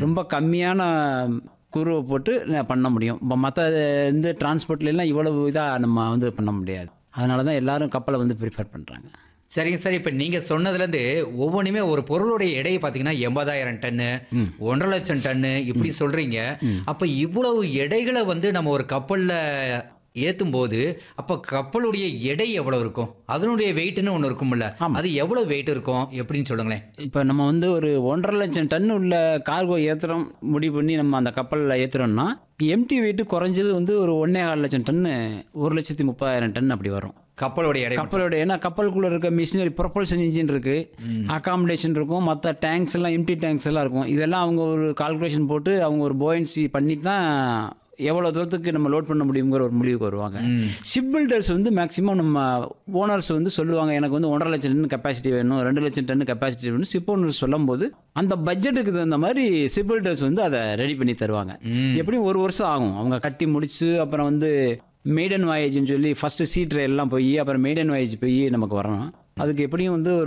ரொம்ப கம்மியான குருவை போட்டு ந- பண்ண முடியும் இப்போ மற்ற இந்த டிரான்ஸ்போர்ட்லாம் இவ்வளவு இதாக நம்ம வந்து பண்ண முடியாது அதனால தான் எல்லாரும் கப்பலை வந்து ப்ரிஃபர் பண்ணுறாங்க சரிங்க சார் இப்போ நீங்கள் சொன்னதுலேருந்து ஒவ்வொன்றுமே ஒரு பொருளுடைய எடையை பார்த்தீங்கன்னா எண்பதாயிரம் டன்னு ஒன்றரை லட்சம் டன்னு இப்படி சொல்கிறீங்க அப்போ இவ்வளவு எடைகளை வந்து நம்ம ஒரு கப்பலில் ஏற்றும் போது அப்போ கப்பலுடைய எடை எவ்வளோ இருக்கும் அதனுடைய வெயிட்னு ஒன்று இருக்கும்ல அது எவ்வளோ வெயிட் இருக்கும் எப்படின்னு சொல்லுங்களேன் இப்போ நம்ம வந்து ஒரு ஒன்றரை லட்சம் டன் உள்ள கார்கோ ஏற்றுறோம் முடிவு பண்ணி நம்ம அந்த கப்பலில் ஏற்றுறோம்னா எம்டி வெயிட் குறைஞ்சது வந்து ஒரு ஒன்றே கால் லட்சம் டன்னு ஒரு லட்சத்தி முப்பதாயிரம் டன் அப்படி வரும் கப்பலுடைய எடை கப்பலோட ஏன்னா கப்பலுக்குள்ள இருக்க மிஷினரி ப்ரொபல்ஷன் இன்ஜின் இருக்கு அகாமடேஷன் இருக்கும் மற்ற டேங்க்ஸ் எல்லாம் எம்டி டேங்க்ஸ் எல்லாம் இருக்கும் இதெல்லாம் அவங்க ஒரு கால்குலேஷன் போட்டு அவங்க ஒரு போயன்சி பண்ணி தான் எவ்வளோ தூரத்துக்கு நம்ம லோட் பண்ண முடியுங்கிற ஒரு முடிவுக்கு வருவாங்க ஷிப் பில்டர்ஸ் வந்து மேக்ஸிமம் நம்ம ஓனர்ஸ் வந்து சொல்லுவாங்க எனக்கு வந்து ஒன்றரை லட்சம் டன் கெப்பாசிட்டி வேணும் ரெண்டு லட்சம் டன் கெப்பாசிட்டி வேணும் ஷிப் ஓனர்ஸ் சொல்லும்போது அந்த பட்ஜெட்டுக்கு தகுந்த மாதிரி ஷிப் பில்டர்ஸ் வந்து அதை ரெடி பண்ணி தருவாங்க எப்படியும் ஒரு வருஷம் ஆகும் அவங்க கட்டி முடிச்சு அப்புறம் வந்து மெய்டன் வாயேஜ்னு சொல்லி ஃபர்ஸ்ட் சீ ட்ரெயிலெலாம் போய் அப்புறம் மெய்டன் வாயேஜ் போய் நமக்கு வரணும் அதுக்கு எப்படியும் வந்து ஒரு